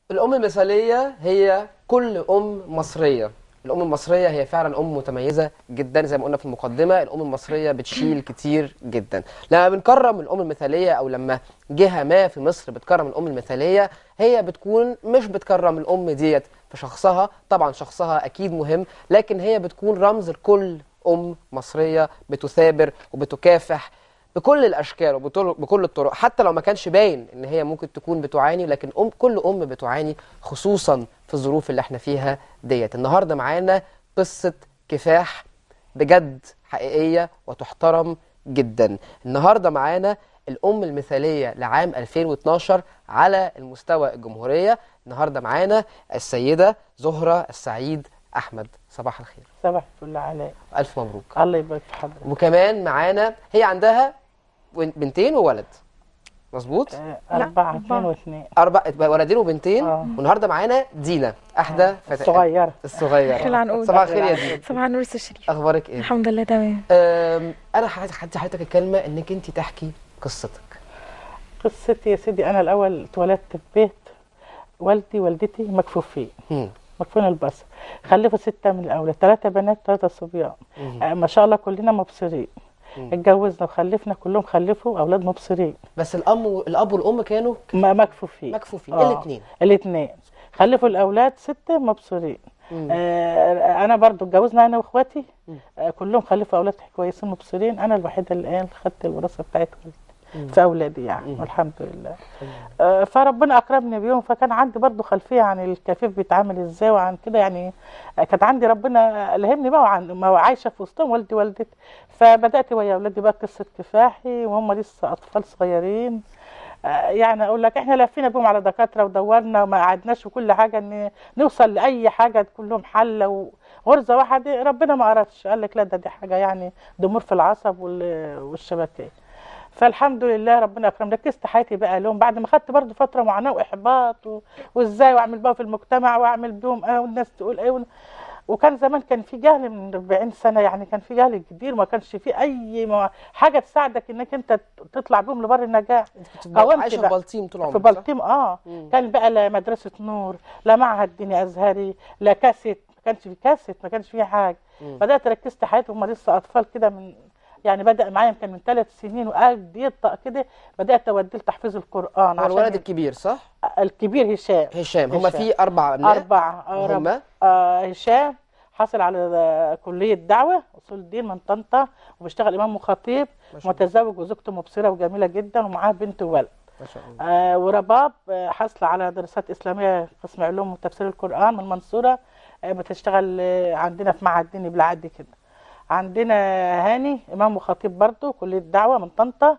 الأم المثالية هي كل أم مصرية الأم المصرية هي فعلا أم متميزة جدا زي ما قلنا في المقدمة الأم المصرية بتشيل كتير جدا لما بنكرم الأم المثالية أو لما جهة ما في مصر بتكرم الأم المثالية هي بتكون مش بتكرم الأم ديت في شخصها طبعا شخصها أكيد مهم لكن هي بتكون رمز لكل أم مصرية بتثابر وبتكافح بكل الاشكال وبكل بكل الطرق حتى لو ما كانش باين ان هي ممكن تكون بتعاني لكن ام كل ام بتعاني خصوصا في الظروف اللي احنا فيها ديت النهارده معانا قصه كفاح بجد حقيقيه وتحترم جدا النهارده معانا الام المثاليه لعام 2012 على المستوى الجمهوريه النهارده معانا السيده زهره السعيد احمد صباح الخير صباح الفل علاء الف مبروك الله يبارك في حضرتك وكمان معانا هي عندها ون- بنتين وولد مظبوط آه، أربعة اثنين واثنين اربع ولدين وبنتين آه. والنهارده معانا دينا احدى فتيات صغيرة الصغيره خلينا عنقود. صباح الخير يا دينا صباح النور استاذ شريف اخبارك ايه الحمد لله تمام أم، انا هدي حضرتك الكلمه انك انت تحكي قصتك قصتي يا سيدي أنا الأول اتولدت في بيت والدي والدتي مكفوفين مم. مكفوفين البصر خلفوا ستة من الأولاد ثلاثة بنات ثلاثة صبيان مم. آه، ما شاء الله كلنا مبصرين مم. اتجوزنا وخلفنا كلهم خلفوا أولاد مبصرين بس الام و- الاب والام كانوا ما مكفوفين مكفوفين آه. الاثنين الاثنين خلفوا الأولاد ستة مبصرين آه انا برضو اتجوزنا انا واخواتي مم. آه كلهم خلفوا اولاد كويسين مبصرين انا الوحيده اللي الان خدت الوراثه بتاعت والدي مم. في اولادي يعني مم. والحمد لله آه فربنا اكرمني بيهم فكان عندي برضو خلفيه عن الكفيف بيتعامل ازاي وعن كده يعني آه كانت عندي ربنا الهمني بقى وعن ما هو عايشه في وسطهم والدي والدتي فبدات ويا اولادي بقى قصه كفاحي وهم لسه اطفال صغيرين آه، يعني اقول لك احنا لفينا بيهم على دكاتره ودورنا وما قعدناش وكل حاجه ان نوصل لاي حاجه تكون لهم حل وغرزه واحده ربنا ما اردش قال لك لا ده دي حاجه يعني ضمور في العصب وال- والشبكيه فالحمد لله ربنا اكرم ركزت حياتي بقى لهم بعد ما خدت برضو فتره معاناه واحباط و... وازاي واعمل بقى في المجتمع واعمل بيهم ايه والناس تقول ايه ون... وكان زمان كان في جهل من 40 سنه يعني كان في جهل كبير ما كانش في اي ما حاجه تساعدك انك انت تطلع بيهم لبر النجاح كنت قاومت عايشه في بقى. بلطيم طول عمرك في صح؟ بلطيم اه مم. كان بقى لا مدرسه نور لا معهد ديني ازهري لا كاسيت ما كانش في كاسيت ما كانش في حاجه مم. بدات ركزت حياتي هم لسه اطفال كده من يعني بدا معايا يمكن من ثلاث سنين وقاعد يطق كده بدات اوديه لتحفيظ القران هو عشان الولد الكبير صح الكبير هشام هشام هما هشام. في اربع ابناء أربعة آه، رب- هما آه هشام حصل على آه، كلية دعوة أصول الدين من طنطا وبيشتغل إمام وخطيب ما شاء الله متزوج وزوجته مبصرة وجميلة جدا ومعاه بنت وولد ما شاء الله آه ورباب آه حاصلة على دراسات إسلامية قسم علوم وتفسير القرآن من المنصورة آه بتشتغل آه عندنا في معهد ديني بالعد كده عندنا هاني إمام وخطيب برضه كلية دعوة من طنطا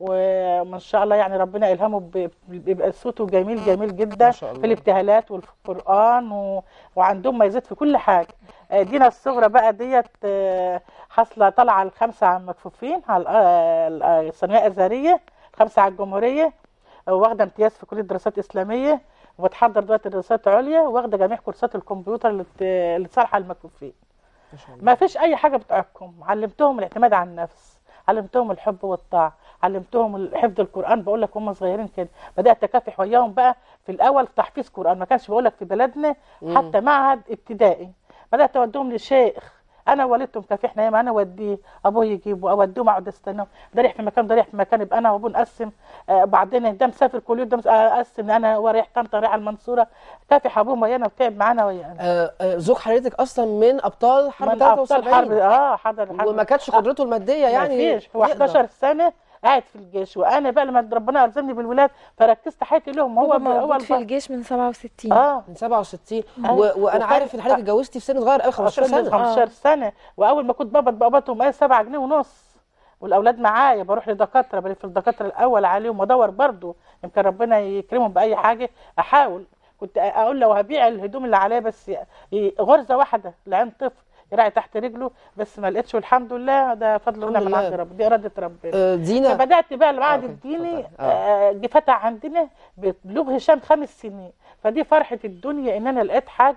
وما شاء الله يعني ربنا إلهمه ب- بيبقى صوته جميل جميل جدا ما شاء في الله الابتهالات وفي القرآن و... وعندهم ميزات في كل حاجة آه، دينا الصغرى بقى ديت آه، حاصلة طالعة على الخمسة على المكفوفين على آه، ال- آه، الثانوية الأزهرية خمسة على الجمهورية آه، واخدة امتياز في كلية دراسات إسلامية وبتحضر دلوقتي دراسات عليا واخدة جميع كورسات الكمبيوتر اللي ت- اللي تصالح المكفوفين ما شاء الله ما فيش اي حاجه بتعيقهم علمتهم الاعتماد على النفس علمتهم الحب والطاعه علمتهم حفظ القران بقول لك هم صغيرين كده بدات اكافح وياهم بقى في الاول في تحفيظ قران ما كانش بقول لك في بلدنا مم. حتى معهد ابتدائي بدات اوديهم لشيخ انا والدتهم كافحنا ياما انا اوديه ابوه يجيبه اوديهم اقعد استناه ده رايح في مكان ده رايح في مكان يبقى انا وابوه نقسم آه بعدين ده مسافر كل يوم ده مس- اقسم انا ورايح طنطا رايح المنصوره كافح ابوه ويانا وتعب معانا ويانا آه، آه، زوج حضرتك اصلا من ابطال حرب من ابطال 73 حرب اه حضر حرب وما كانتش قدرته الماديه يعني يعني فيش هو يقدر. 11 سنه قاعد في الجيش وانا بقى لما ربنا ارزقني بالولاد فركزت حياتي لهم هو هو موجود في اول الجيش من 67 اه من 67 آه. و... وانا وكان- عارف ان حضرتك اتجوزتي في سن صغير قوي 15 15 سنه 15 سنه واول ما كنت بقبض بقبضهم ايه 7 جنيه ونص والاولاد معايا بروح لدكاتره بلف الدكاتره الاول عليهم وادور برضو يمكن ربنا يكرمهم باي حاجه احاول كنت اقول لو هبيع الهدوم اللي عليا بس ي- غرزه واحده لعين طفل يراعي تحت رجله بس ما لقيتش والحمد لله ده فضل الحمد ونعمه من لله. عند ربنا دي اراده ربنا آه، دينا فبدات بقى المعهد آه، أوكي. الديني اتفضلي. آه. آه، جه فتح عندنا ببلوغ هشام خمس سنين فدي فرحه الدنيا ان انا لقيت حاجه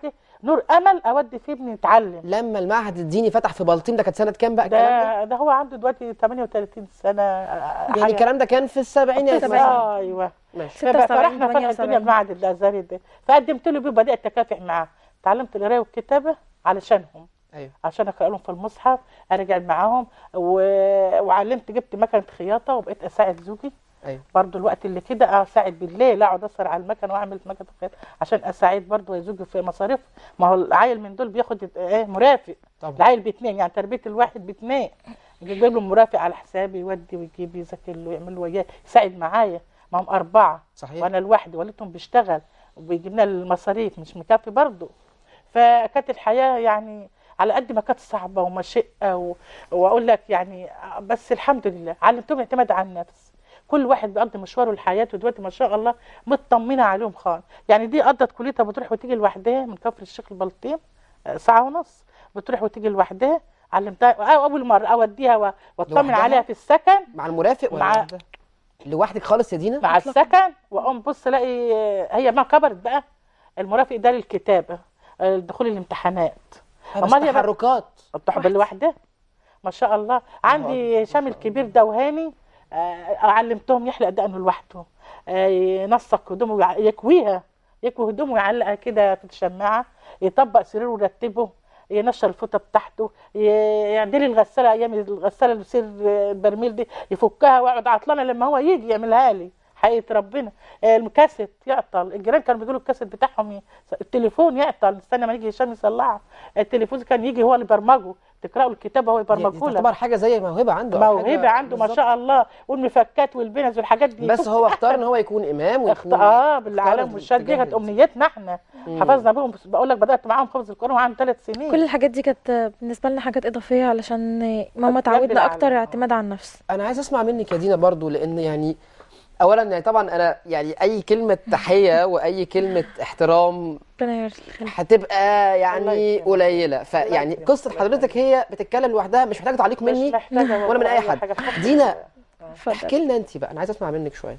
نور امل اودي فيه ابني يتعلم لما المعهد الديني فتح في بلطيم ده كانت سنه كام بقى الكلام ده ده ده هو عنده دلوقتي 38 سنه آه، يعني الكلام ده كان في السبعينات السبعينات. مثلا آه، ايوه ماشي 76 فرحنا فرحه الدنيا 78. بمعهد الازهري ده فقدمت له بيه وبدات اكافح معاه تعلمت القرايه والكتابه علشانهم ايوه عشان اقرا لهم في المصحف ارجع معاهم و... وعلمت جبت مكنه خياطه وبقيت اساعد زوجي ايوه برضو الوقت اللي كده اساعد بالليل اقعد اسهر على المكنه واعمل مكنه خياطه عشان اساعد برضو يا زوجي في مصاريف ما هو العيل من دول بياخد ايه مرافق طبعا العيل باتنين يعني تربيه الواحد باتنين يجيب له مرافق على حسابي يودي ويجيب يذاكر له يعمل له وياه يساعد معايا ما هم اربعه صحيح وانا لوحدي والدهم بيشتغل وبيجيب لنا المصاريف مش مكفي برضه فكانت الحياه يعني على قد ما كانت صعبه ومشقه و... واقول لك يعني بس الحمد لله علمتهم الاعتماد على النفس كل واحد بيقضي مشواره لحياته دلوقتي ما شاء الله مطمنه عليهم خالص يعني دي قضت كليتها بتروح وتيجي لوحدها من كفر الشيخ البلطيم آه، ساعه ونص بتروح وتيجي لوحدها علمتها أو اول مره اوديها و- واطمن لوحدها؟ عليها في السكن مع المرافق ولا مع- لوحدها؟ لوحدك خالص يا دينا مع السكن واقوم بص الاقي هي ما كبرت بقى المرافق ده للكتابه آه، دخول الامتحانات آه، بس أمال هي بقى- تحركات بتحب لوحدها ما شاء الله عندي شامل كبير ده وهاني آه، علمتهم يحلق دقنه لوحده آه، ينسق هدومه ويع- يكويها يكوي هدومه ويعلقها كده في الشماعه يطبق سريره ويرتبه ينشر الفوطه بتاعته ي- يعدل لي الغساله ايام الغساله اللي بتصير البرميل دي يفكها واقعد عطلانه لما هو يجي يعملها لي حقيقه ربنا آه، الكاسيت يعطل الجيران كانوا بيقولوا الكاسيت بتاعهم ي- التليفون يعطل استنى ما يجي هشام يصلحه التليفون كان يجي هو اللي يبرمجه تقرا له الكتاب هو دي- دي يبرمجه لك تعتبر حاجه زي موهبه عنده أو حاجة موهبه عنده ما بالظبط. شاء الله والمفكات والبنز والحاجات دي بس شفت هو أحسن اختار ان هو يكون امام اخت... ويكون اه اختار بالعالم والشاد دي الاتجاه كانت اللي- امنيتنا احنا مم. حفظنا بيهم بس بقول لك بدات معاهم حفظ القران وعن ثلاث سنين كل الحاجات دي كانت بالنسبة لنا حاجات إضافية علشان ماما كانت جنب تعودنا أكتر العالم. اعتماد على النفس انا عايز اسمع منك يا دينا برضو لان يعني اولا يعني طبعا انا يعني اي كلمه تحيه واي كلمه احترام ربنا يخليك هتبقى الله يعني يكرمك. قليله فيعني يكرمك. قصه الله حضرتك هي بتتكلم لوحدها مش محتاجه تعليق مش مني محتاجه ولا من اي والله حد حاجة. دينا اتفضل احكي لنا انت بقى انا عايز اسمع منك شويه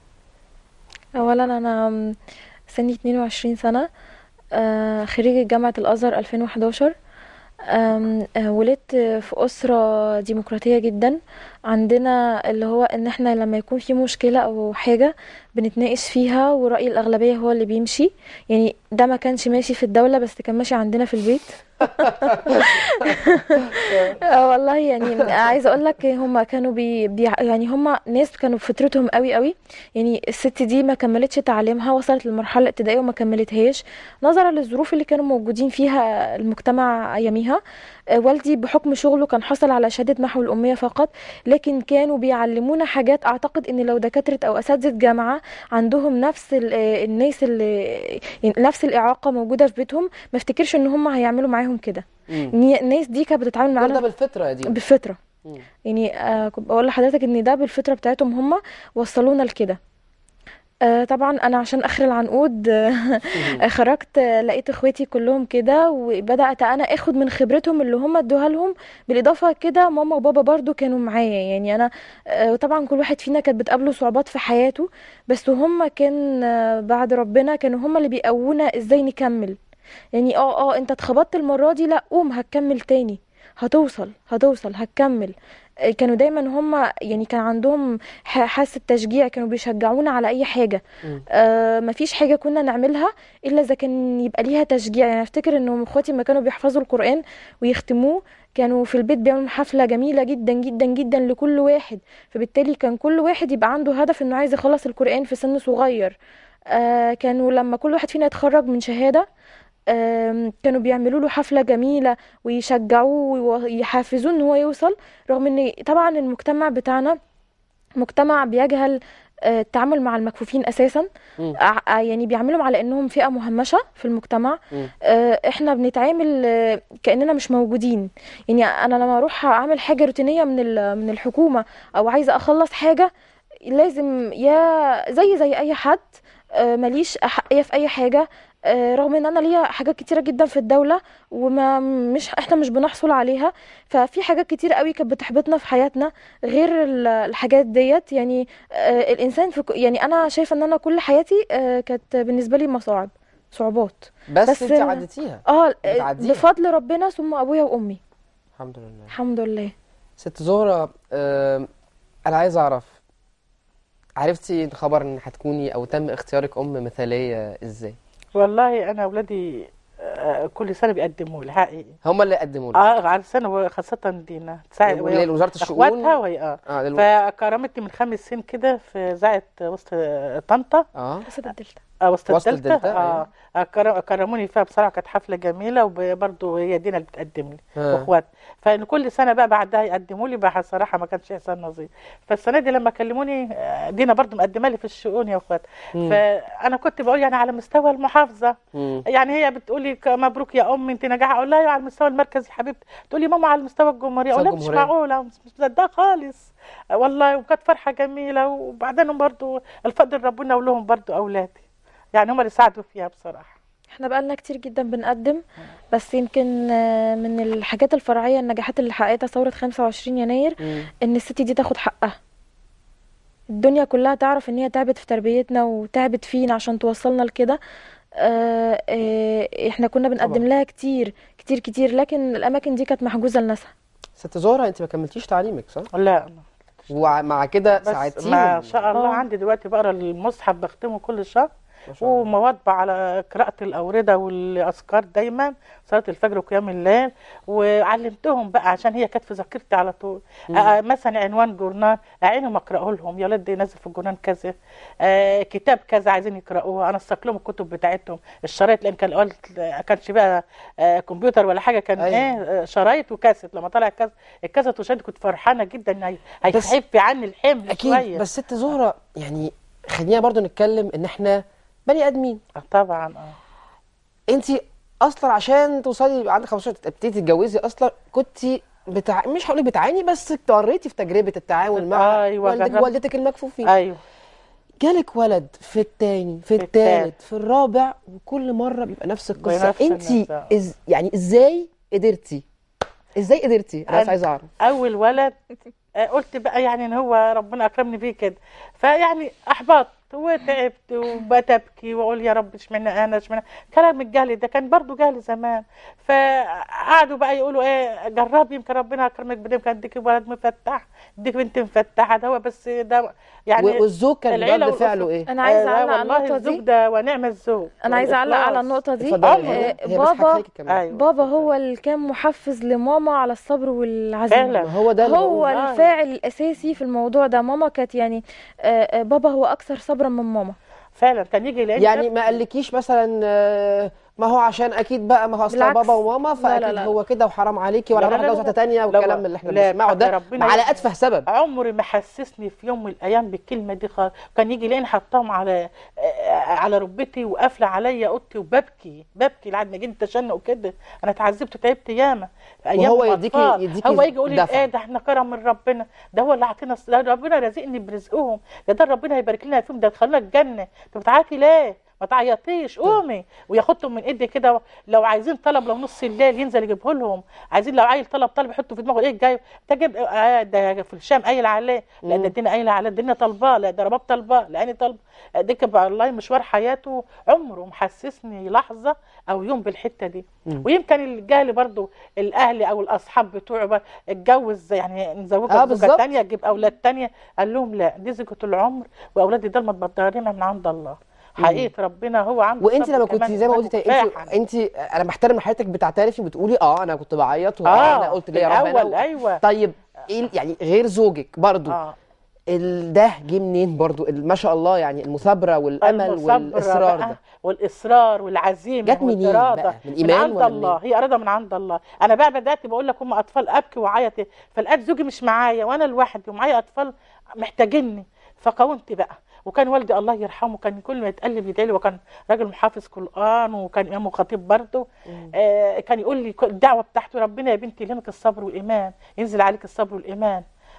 اولا انا سني 22 سنه آه، خريجة جامعة الأزهر 2011 آم، آه، ولدت في أسرة ديمقراطية جدا عندنا اللي هو إن احنا لما يكون في مشكلة أو حاجة بنتناقش فيها ورأي الأغلبية هو اللي بيمشي يعني ده ما كانش ماشي في الدولة بس كان ماشي عندنا في البيت اه والله يعني عايزه اقول لك هم كانوا بي بي يعني هم ناس كانوا بفطرتهم قوي قوي يعني الست دي ما كملتش تعليمها وصلت للمرحله الابتدائيه وما كملتهاش نظرا للظروف اللي كانوا موجودين فيها المجتمع اياميها آه، والدي بحكم شغله كان حصل على شهاده محو الاميه فقط لكن كانوا بيعلمونا حاجات اعتقد ان لو دكاتره او اساتذه جامعه عندهم نفس ال- آه، الناس اللي يعني نفس الاعاقه موجوده في بيتهم ما افتكرش ان هم هيعملوا معاهم كده مم. إن الناس دي كانت بتتعامل كل معانا ده بالفطره يا دينا بالفطره مم. يعني آه كنت بقول لحضرتك ان ده بالفطره بتاعتهم هم وصلونا لكده آه طبعا انا عشان اخر العنقود آه خرجت آه لقيت اخواتي كلهم كده وبدات انا اخد من خبرتهم اللي هم ادوها لهم بالاضافه كده ماما وبابا برضو كانوا معايا يعني انا آه طبعا كل واحد فينا كانت بتقابله صعوبات في حياته بس هم كان آه بعد ربنا كانوا هم اللي بيقوونا ازاي نكمل يعني اه اه انت اتخبطت المره دي لا قوم هتكمل تاني هتوصل هتوصل هتكمل آه، كانوا دايما هم يعني كان عندهم ح- حاسة تشجيع كانوا بيشجعونا على اي حاجة مم. آه مفيش حاجة كنا نعملها الا اذا كان يبقى ليها تشجيع يعني افتكر انهم اخواتي لما كانوا بيحفظوا القرآن ويختموه كانوا في البيت بيعملوا حفلة جميلة جدا جدا جدا لكل واحد فبالتالي كان كل واحد يبقى عنده هدف انه عايز يخلص القرآن في سن صغير آه كانوا لما كل واحد فينا يتخرج من شهادة آم، كانوا بيعملوا له حفلة جميلة ويشجعوه ويحفزوه ان هو يوصل رغم ان طبعا المجتمع بتاعنا مجتمع بيجهل آه، التعامل مع المكفوفين اساسا مم. ع- ع- يعني بيعملهم على انهم فئة مهمشة في المجتمع مم. آه، احنا بنتعامل آه، كاننا مش موجودين يعني انا لما اروح اعمل حاجة روتينية من ال- من الحكومة او عايزة اخلص حاجة لازم يا زي زي اي حد آه، ماليش احقية في اي حاجة آه، رغم ان انا ليا حاجات كتيرة جدا في الدولة وما مش احنا مش بنحصل عليها ففي حاجات كتير قوي كانت بتحبطنا في حياتنا غير ال- الحاجات ديت يعني آه، الانسان في ك- يعني انا شايفه ان انا كل حياتي آه، كانت بالنسبه لي مصاعب صعوبات بس, بس انت ال- عديتيها اه بتعديها. بفضل ربنا ثم ابويا وامي الحمد لله الحمد لله ست زهرة آم، انا عايز اعرف عرفتي الخبر ان هتكوني او تم اختيارك ام مثالية ازاي والله انا اولادي آه، كل سنه بيقدموا لي حقيقي هما اللي قدموا لك اه على سنه وخاصه دينا تساعد وليه وزارة الشؤون اخواتها وهي اه اه للو... فكرمتني من خمس سنين كده في اذاعه وسط طنطا اه قصة الدلتا آه وسط وسط الدلتا الدلتا، اه آه، كر- كرموني فيها بصراحه كانت حفله جميله وبرضه هي دينا اللي بتقدم لي آه. واخوات فان كل سنه بقى بعدها يقدموا لي بقى صراحه ما كانش احسان نظير فالسنه دي لما كلموني آه، دينا برضه مقدمه لي في الشؤون يا اخوات مم. فانا كنت بقول يعني على مستوى المحافظه مم. يعني هي بتقولي ك- مبروك يا ام انت نجاح اقول لها أيوة على المستوى المركزي يا حبيبتي تقولي ماما على المستوى الجمهوريه اقول لها مش الجمهورية. معقوله مش مش مصدقه خالص والله وكانت فرحه جميله وبعدين برضو الفضل ربنا ولهم برضو اولادي يعني هم اللي ساعدوا فيها بصراحه احنا بقالنا كتير جدا بنقدم بس يمكن آه، من الحاجات الفرعية النجاحات اللي حققتها ثورة 25 يناير مم. ان الست دي تاخد حقها الدنيا كلها تعرف ان هي تعبت في تربيتنا وتعبت فينا عشان توصلنا لكده آه، آه، احنا كنا بنقدم طبعا. لها كتير كتير كتير لكن الاماكن دي كانت محجوزة لناسها ست زهرة انت ما كملتيش تعليمك صح لا ومع كده بس ساعدتيهم ما شاء الله آه. عندي دلوقتي بقرا المصحف بختمه كل شهر ما شاء الله. ومواظبة على قراءة الأوردة والأذكار دايما صلاة الفجر وقيام الليل وعلمتهم بقى عشان هي كانت في ذاكرتي على طول آه مثلا عنوان جورنال أعينهم أقرأه لهم يا ولاد نازل في الجورنال كذا آه كتاب كذا عايزين يقرأوه أنا أنسق لهم الكتب بتاعتهم الشرايط لأن كان الأول ما كانش بقى آه كمبيوتر ولا حاجة كان أيوة. إيه آه، شرايط وكاسيت لما طلع كاسيت الكاسيت وشاد كنت فرحانة جدا إن هي- هيخف عني الحمل اكيد شوية بس ست زهرة يعني خلينا برضو نتكلم ان احنا بني ادمين آه، طبعا اه انت اصلا عشان توصلي يبقى عندك 15 تبتدي تتجوزي اصلا كنت بتع... مش هقول لك بتعاني بس اضطريتي في تجربه التعامل مع أيوة، والدك جربت. والدتك المكفوفين أيوه جالك ولد في التاني في في التالت التالت. في الرابع وكل مره بيبقى نفس القصه بنفس انت النظام. إز... يعني ازاي قدرتي ازاي قدرتي انا بس أنا- عايزه اعرف اول ولد آه، قلت بقى يعني ان هو ربنا اكرمني بيه كده فيعني احبطت وتعبت وبقيت ابكي واقول يا رب اشمعنى انا اشمعنى كلام الجهل ده كان برضو جهل زمان فقعدوا بقى يقولوا ايه جربي يمكن ربنا اكرمك بده يمكن اديك ولد مفتح اديك بنت مفتحه ده هو بس ده يعني و- والزوج كان العيلة رد فعله والأسرة. ايه انا عايزه آه، اعلق على والله النقطه الزوج دي ده ونعم الزوج انا عايزه اعلق على والإخلاص. النقطه دي اتفضلي عمره. هي آه، هي بس بابا هتخليكي كمان أيوة. بابا هو اللي كان محفز لماما على الصبر والعزيمه فعلا ما هو ده اللي هو بقوله. والله. الفاعل الاساسي في الموضوع ده ماما كانت يعني آه، آه، بابا هو اكثر صبرا من ماما فعلا كان يجي يلاقيني يعني ببكي. ما قالكيش مثلا آه، ما هو عشان اكيد بقى ما هو اصل بالعكس. بابا وماما لا، فاكيد لا، لا. هو كده وحرام عليكي ولا لا، لا، هروح لا، اتجوز لا. واحده تانيه لا، والكلام اللي احنا لا، بنسمعه ده ربنا على يهديه. اتفه سبب عمري ما حسسني في يوم من الايام بالكلمه دي خالص كان يجي يلاقيني حطاهم على آه، على ركبتي وقافله عليا اوضتي وببكي ببكي لحد ما جيت تشنق وكده انا اتعذبت وتعبت ياما في ايام وهو الأطفال. يديكي- يديكي هو يجي يقول لي دفع. ايه ده احنا كرم من ربنا ده هو اللي عطينا ده ربنا رازقني برزقهم ده ده ربنا هيبارك لنا فيهم ده يدخلنا الجنه انت بتعيطي ليه ما تعيطيش قومي وياخدهم من ايدي كده لو عايزين طلب لو نص الليل ينزل يجيبه لهم عايزين لو عيل طلب طلب يحطه في دماغه ايه جاي تجيب آه ده في الشام قايل عليه لا ده الدنيا قايله عليه الدنيا طالباه لا ده رباب طالباه لا انا طالبه دي كان والله مشوار حياته عمره محسسني لحظه او يوم بالحته دي ويمكن الجهل برضو الاهل او الاصحاب بتوعه بقى اتجوز يعني آه، نزوجها زوجه بالظبط. تانية تجيب اولاد تانية قال لهم لا دي زوجة العمر واولادي ده المتبدرين من عند الله حقيقه ربنا هو عنده وانت صبر لما كمان كنت زي ما قلتي انت كفاحاً. انت انا بحترم حضرتك بتعترفي وبتقولي اه انا كنت بعيط واه اه انا قلت ليه يا رب الاول انا ايوه طيب ايه ال- يعني غير زوجك برضو اه ال- ده جه منين برضو ال- ما شاء الله يعني المثابره والامل المثابرة والاصرار بقى ده والاصرار والعزيمه جت منين والإرادة. بقى؟ من إيمان عند ولا الله منين؟ هي اراده من عند الله انا بقى بدات بقول لك هم اطفال ابكي واعيط فلقيت زوجي مش معايا وانا لوحدي ومعايا اطفال محتاجيني فقاومت بقى وكان والدي الله يرحمه كان كل ما يتقلب يدعي لي وكان راجل محافظ قران وكان امام وخطيب برضه آه كان يقول لي الدعوه بتاعته ربنا يا بنتي يلهمك الصبر والايمان ينزل عليك الصبر والايمان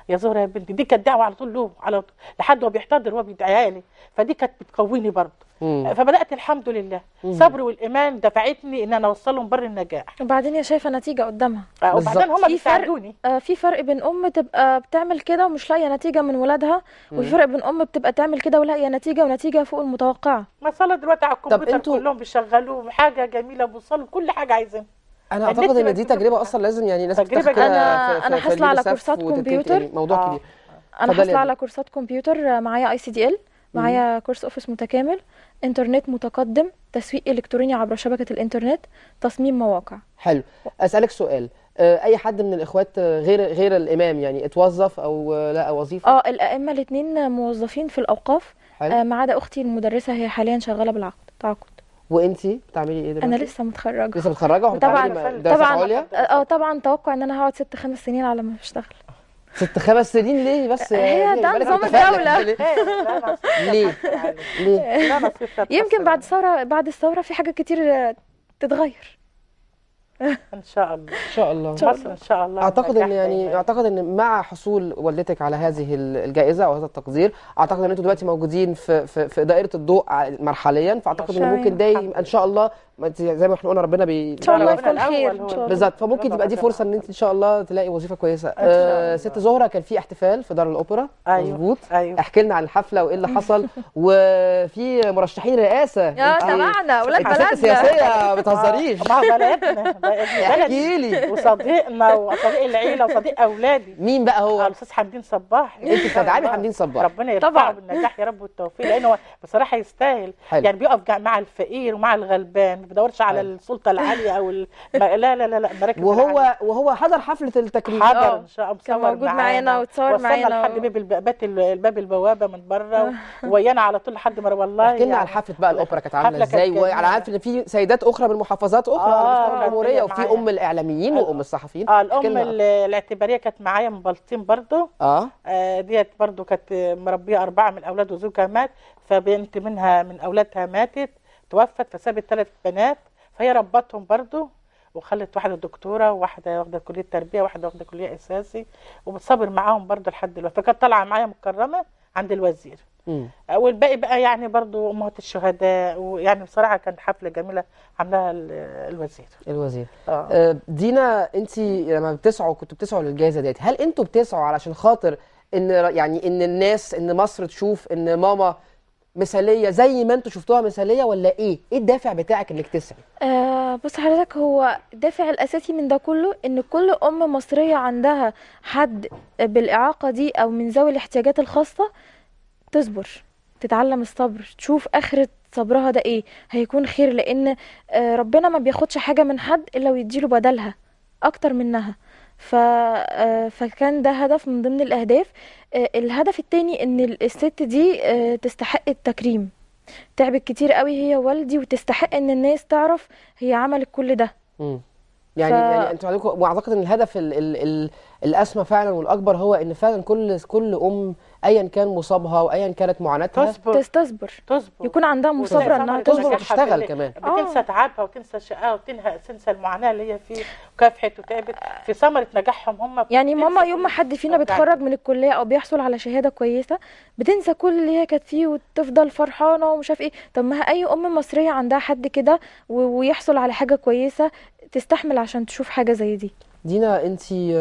يا زهره يا بنتي دي كانت دعوه على طول له على طول لحد هو بيحتضر وهو بيدعيها لي فدي كانت بتقويني برضه مم. فبدات الحمد لله صبر والايمان دفعتني ان انا اوصلهم بر النجاح وبعدين هي شايفه نتيجه قدامها آه، بالظبط. وبعدين هم في فرق بيساعدوني آه، في فرق بين ام تبقى بتعمل كده ومش لاقيه نتيجه من ولادها وفي فرق بين ام بتبقى تعمل كده ولاقيه نتيجه ونتيجه فوق المتوقعه ما صار دلوقتي على الكمبيوتر انتوا- كلهم بيشغلوه حاجه جميله بوصلوا كل حاجه عايزينها انا النت اعتقد ان بقت دي كلها تجربه كده. اصلا لازم يعني ناس تجربة بتاخد كده أنا- في- أنا في- في حاصلة على اليونيسف كورسات وتت- كمبيوتر. يعني موضوع آه. كبير انا اتفضلي يا حاصله على دي. كورسات كمبيوتر آه، معايا اي سي دي ال معايا كورس اوفيس متكامل انترنت متقدم تسويق الكتروني عبر شبكه الانترنت تصميم مواقع حلو اسالك سؤال آه، اي حد من الاخوات آه، غير غير الامام يعني اتوظف او آه، لقى وظيفه اه الائمه الاثنين موظفين في الاوقاف حلو آه، ما عدا اختي المدرسه هي حاليا شغاله بالعقد تعاقد وانتي بتعملي ايه دلوقتي انا لسه متخرجه لسه متخرجه طبعا وبتعملي دراسات طبعا عليا اه آه، طبعا توقع ان انا هقعد ست خمس سنين على ما اشتغل ست خمس سنين ليه بس هي ليه؟ ده بالك نظام متفائلة الدولة. ليه؟ إيه، لا نصيب ليه؟ يعني. ليه لا نصيب كانت يمكن تصل. بعد الثوره بعد الثوره في حاجات كتير آه، تتغير ان شاء الله ان شاء الله شاء مصر ان شاء الله اعتقد ان نجاح يعني دايماً. اعتقد ان مع حصول والدتك على هذه ال- الجائزه او هذا التقدير اعتقد ان انتوا دلوقتي موجودين في في, في دائره الضوء ع- مرحليا فاعتقد ان شاء ممكن ده الله. ان شاء الله ما انت زي ما احنا قلنا ربنا بي ان شاء الله ربنا يكون خير الأول ان هو شاء الله بالظبط فممكن ربنا تبقى دي ربنا. فرصه ان انت ان شاء الله تلاقي وظيفه كويسه شاء الله. آه ست زهره كان في احتفال في دار الاوبرا أيوة. مظبوط ايوه احكي لنا عن الحفله وايه اللي حصل وفي مرشحين رئاسه يا انت- تبعنا ولاد انت ست بلدنا سياسيه ما بتهزريش ما هو بلدنا ده ابن احكي بلدي لي وصديقنا وصديق العيله وصديق اولادي مين بقى آه، هو الاستاذ حمدين صباح انت بتدعمي حمدين صباح ربنا يرفعه طبعاً. بالنجاح يا رب والتوفيق لانه هو بصراحه يستاهل حلو. يعني بيقف جا- مع الفقير ومع الغلبان ما بيدورش على حلو. السلطه العاليه او الم... لا لا لا لا المراكز العالية. وهو وهو حضر حفله التكريم حضر آه. ان شاء الله كان مصور موجود معانا وتصور وصلنا معانا لحد و- باب الباب الباب البوابه من بره ويانا على طول لحد ما والله احكي لنا يعني عن حفله بقى الاوبرا كانت عامله حفلة كانت ازاي جميلة. وانا عارف ان في سيدات اخرى من محافظات اخرى آه، على مستوى كانت الجمهوريه هي وفي معايا. ام الاعلاميين وام الصحفيين اه احكي الام لنا ال- الاعتباريه كانت معايا من بلطيم برضو اه آه ديت برضو كانت مربيه اربعه من الاولاد وزوجها مات فبنت منها من اولادها ماتت توفت فسابت ثلاث بنات فهي ربتهم برضو وخلت واحده دكتوره وواحده واخده كليه تربيه وواحده واخده كليه اساسي وبتصبر معاهم برضو لحد دلوقتي فكانت طالعه معايا مكرمه عند الوزير مم. آه، والباقي بقى يعني برضو امهات الشهداء ويعني بصراحه كانت حفله جميله عاملاها ال- الوزير الوزير اه آه، دينا انت لما بتسعوا كنتوا بتسعوا للجائزه ديت هل انتوا بتسعوا علشان خاطر ان يعني ان الناس ان مصر تشوف ان ماما مثاليه زي ما انتوا شفتوها مثاليه ولا ايه ايه الدافع بتاعك انك تسعي آه بص حضرتك هو الدافع الأساسي من ده كله إن كل أم مصرية عندها حد بالإعاقة دي أو من ذوي الاحتياجات الخاصة تصبر تتعلم الصبر تشوف آخرة صبرها ده إيه هيكون خير لأن آه ربنا ما بياخدش حاجة من حد إلا ويديله بدلها أكتر منها ف... آه، فكان ده هدف من ضمن الأهداف آه، الهدف التاني إن الست دي آه، تستحق التكريم تعبت كتير قوي هي والدي وتستحق ان الناس تعرف هي عملت كل ده مم. يعني ف- يعني انتوا عندكم واعتقد ان الهدف ال ال ال الاسمى فعلا والاكبر هو ان فعلا كل كل ام ايا كان مصابها وايا كانت معاناتها تصبر تصبر تصبر يكون عندها مثابرة انها تصبر تصبر وتشتغل كمان. بتنسى آه. تعبها وتنسى شقاها وتنهى تنسى المعاناه اللي هي فيه وكافحت وتعبت في ثمره نجاحهم هم يعني بتنسى ماما كل يوم ما حد فينا بتاعت- بيتخرج من الكلية او بيحصل على شهادة كويسة بتنسى كل اللي هي كانت فيه وتفضل فرحانة ومش عارف ايه طب ما هي اي ام مصرية عندها حد كده و- ويحصل على حاجة كويسة تستحمل عشان تشوف حاجة زي دي دينا انت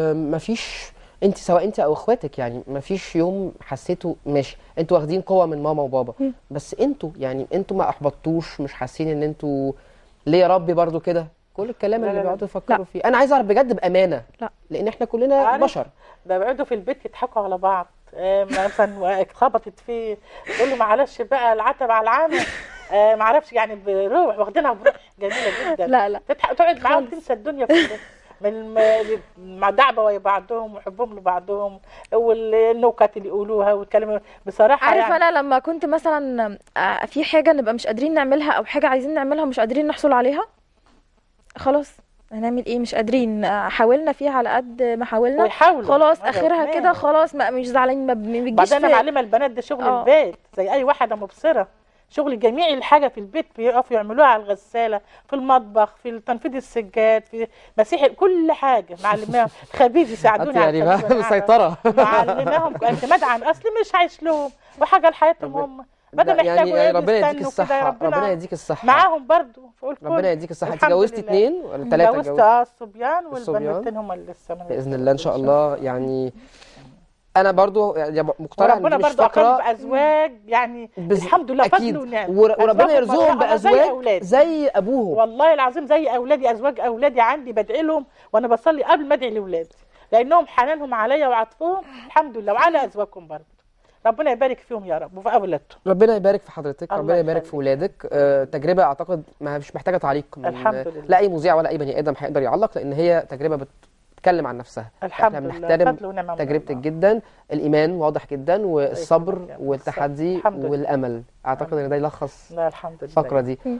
مفيش انت سواء انت او اخواتك يعني مفيش يوم حسيتوا ماشي انتوا واخدين قوه من ماما وبابا مم. بس انتوا يعني انتوا ما احبطتوش مش حاسين ان انتوا ليه يا ربي برضو كده كل الكلام لا، اللي لا، لا. بيقعدوا يفكروا فيه انا عايز اعرف بجد بامانه لا. لان احنا كلنا عارف؟ بشر ده بيقعدوا في البيت يضحكوا على بعض آه، مثلا اتخبطت فيه تقول له معلش بقى العتب على العامة آه، معرفش يعني بروح واخدينها بروح جميله جدا لا لا تضحك تقعد معاهم خالص. تنسى الدنيا كلها من الم- مع دعبه ويا بعضهم وحبهم لبعضهم والنكت اللي يقولوها والكلام بصراحه عارف يعني انا لما كنت مثلا آه، في حاجه نبقى مش قادرين نعملها او حاجه عايزين نعملها ومش قادرين نحصل عليها خلاص هنعمل ايه مش قادرين آه، حاولنا فيها على قد ما حاولنا ويحاولوا خلاص مرة اخرها واتنين. كده خلاص ما مش زعلانين ما بن- ما بتجيش بعدين انا في معلمه البنات ده شغل آه. البيت زي اي واحده مبصره شغل جميع الحاجه في البيت بيقفوا يعملوها على الغساله في المطبخ في تنفيذ السجاد في مسيح كل حاجه معلماهم خبيز يساعدوني يعني على بقى الخبيز والقعدة. مسيطرة معلماهم اعتماد عن اصل مش عايش لهم وحاجه لحياتهم ربنا- هم بدل لا، ما يعني يحتاجوا يعني ايه ربنا يديك يستنوا كده، الصحة ربنا ربنا يديك الصحة معاهم برضو فوق الكل ربنا يديك الصحة انت الحمد جوزتي لله. اتنين ولا تلاتة جوزت اتجوزت اه الصبيان الصبيان؟ والبنتين هم اللي لسه ما بإذن الله إن شاء الله يعني أنا برضو يعني مقتنع إن وربنا دي مش برضو اكرم فقرة بازواج يعني بز- الحمد لله فضل أكيد ونعم ور- وربنا أزواجهم يرزقهم بقى- أنا زي بأزواج أولادي. زي أبوهم والله العظيم زي اولادي ازواج اولادي عندي بدعي لهم وانا بصلي قبل ما ادعي لاولادي لانهم حنانهم عليا وعطفهم الحمد لله وعلى ازواجهم برضه ربنا يبارك فيهم يا رب وفي اولادهم ربنا يبارك في حضرتك الله ربنا يبارك يخليك. في ولادك آه، تجربة أعتقد ما مش محتاجة تعليق من الحمد لله. لا أي مذيع ولا أي بني آدم هيقدر يعلق لأن هي تجربة بتتكلم عن نفسها الحمد احنا لله بنحترم فضل ونعمه من تجربتك الله. جدا الإيمان واضح جدا والصبر يخليك يا رب. والتحدي الحمد لله. والأمل أعتقد إن ده يلخص لا الحمد لله الفقرة دي مم.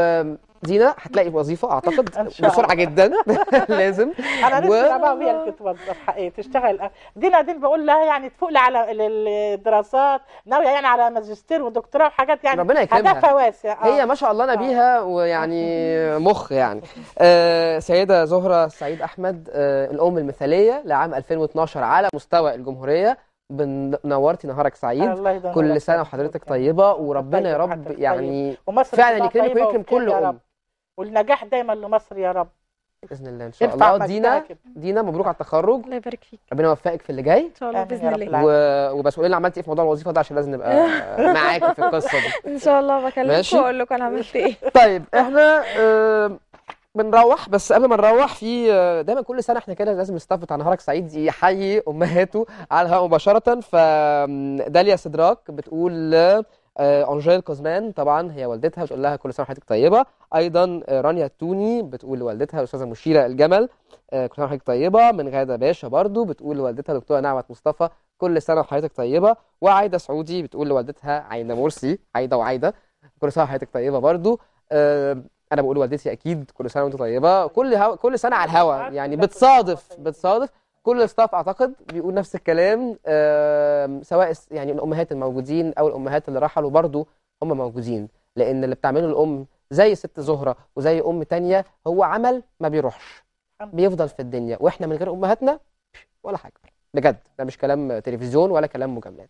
ودينا هتلاقي وظيفة أعتقد إن شاء بسرعة الله. جدا لازم انا و- نفسي بقى هي اللي تتوظف حقيقي تشتغل دينا دين بقول لها يعني تفوق لها على ال- ال- الدراسات ناويه يعني على ماجستير ودكتوراه وحاجات يعني ربنا يكرمها. هدفها واسع آه. هي ما شاء الله نبيها ويعني مخ يعني آه سيدة زهرة سعيد أحمد آه الأم المثالية لعام 2012 على مستوى الجمهورية بن- نورتي نهارك سعيد الله يديمها كل لك سنة يا وحضرتك رب. طيبة وربنا يا طيب رب وحضرتك طيب. يعني ومصر فعلا تبقى يكرمك طيبة ويكرم وبخير كل يا أم رب والنجاح دايما لمصر يا رب بإذن الله إن شاء ارفع الله مجدها دينا كده. دينا مبروك على التخرج الله يبارك فيك ربنا يوفقك في اللي جاي ان شاء الله آمين باذن يا رب الله العالمين. و... وبس قولي لنا عملتي ايه في موضوع الوظيفة ده عشان لازم نبقى معاكي في القصة دي ان شاء الله بكلمكم ماشي. واقول لكم انا عملت ايه طيب احنا آه، بنروح بس قبل ما نروح في آه، دايما كل سنه احنا كده لازم الستاف بتاع نهارك سعيد يحيي امهاته على الهواء مباشره فداليا سدراك بتقول آه، انجيل كوزمان طبعا هي والدتها بتقول لها كل سنه وحضرتك طيبه ايضا آه، رانيا التوني بتقول لوالدتها الاستاذه مشيره الجمل آه، كل سنه وحضرتك طيبه من غاده باشا برضو بتقول لوالدتها دكتوره نعمه مصطفى كل سنه وحضرتك طيبه وعايده سعودي بتقول لوالدتها عايده مرسي عايده وعايده كل سنه وحضرتك طيبه برضو آه، انا بقول لوالدتي اكيد كل سنه وانت طيبه كل هو... كل سنه على الهوا يعني بتصادف بتصادف كل الستاف اعتقد بيقول نفس الكلام آم، سواء الس- يعني الامهات الموجودين او الامهات اللي رحلوا برضو هم موجودين لان اللي بتعمله الام زي ست زهره وزي ام تانية هو عمل ما بيروحش بيفضل في الدنيا واحنا من غير امهاتنا ولا حاجه بجد ده مش كلام تلفزيون ولا كلام مجاملات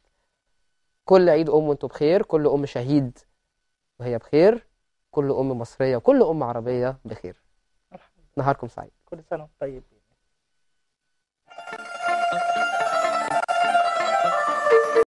كل عيد ام وانتم بخير كل ام شهيد وهي بخير كل ام مصريه وكل ام عربيه بخير نهاركم سعيد كل سنه وانتم طيبين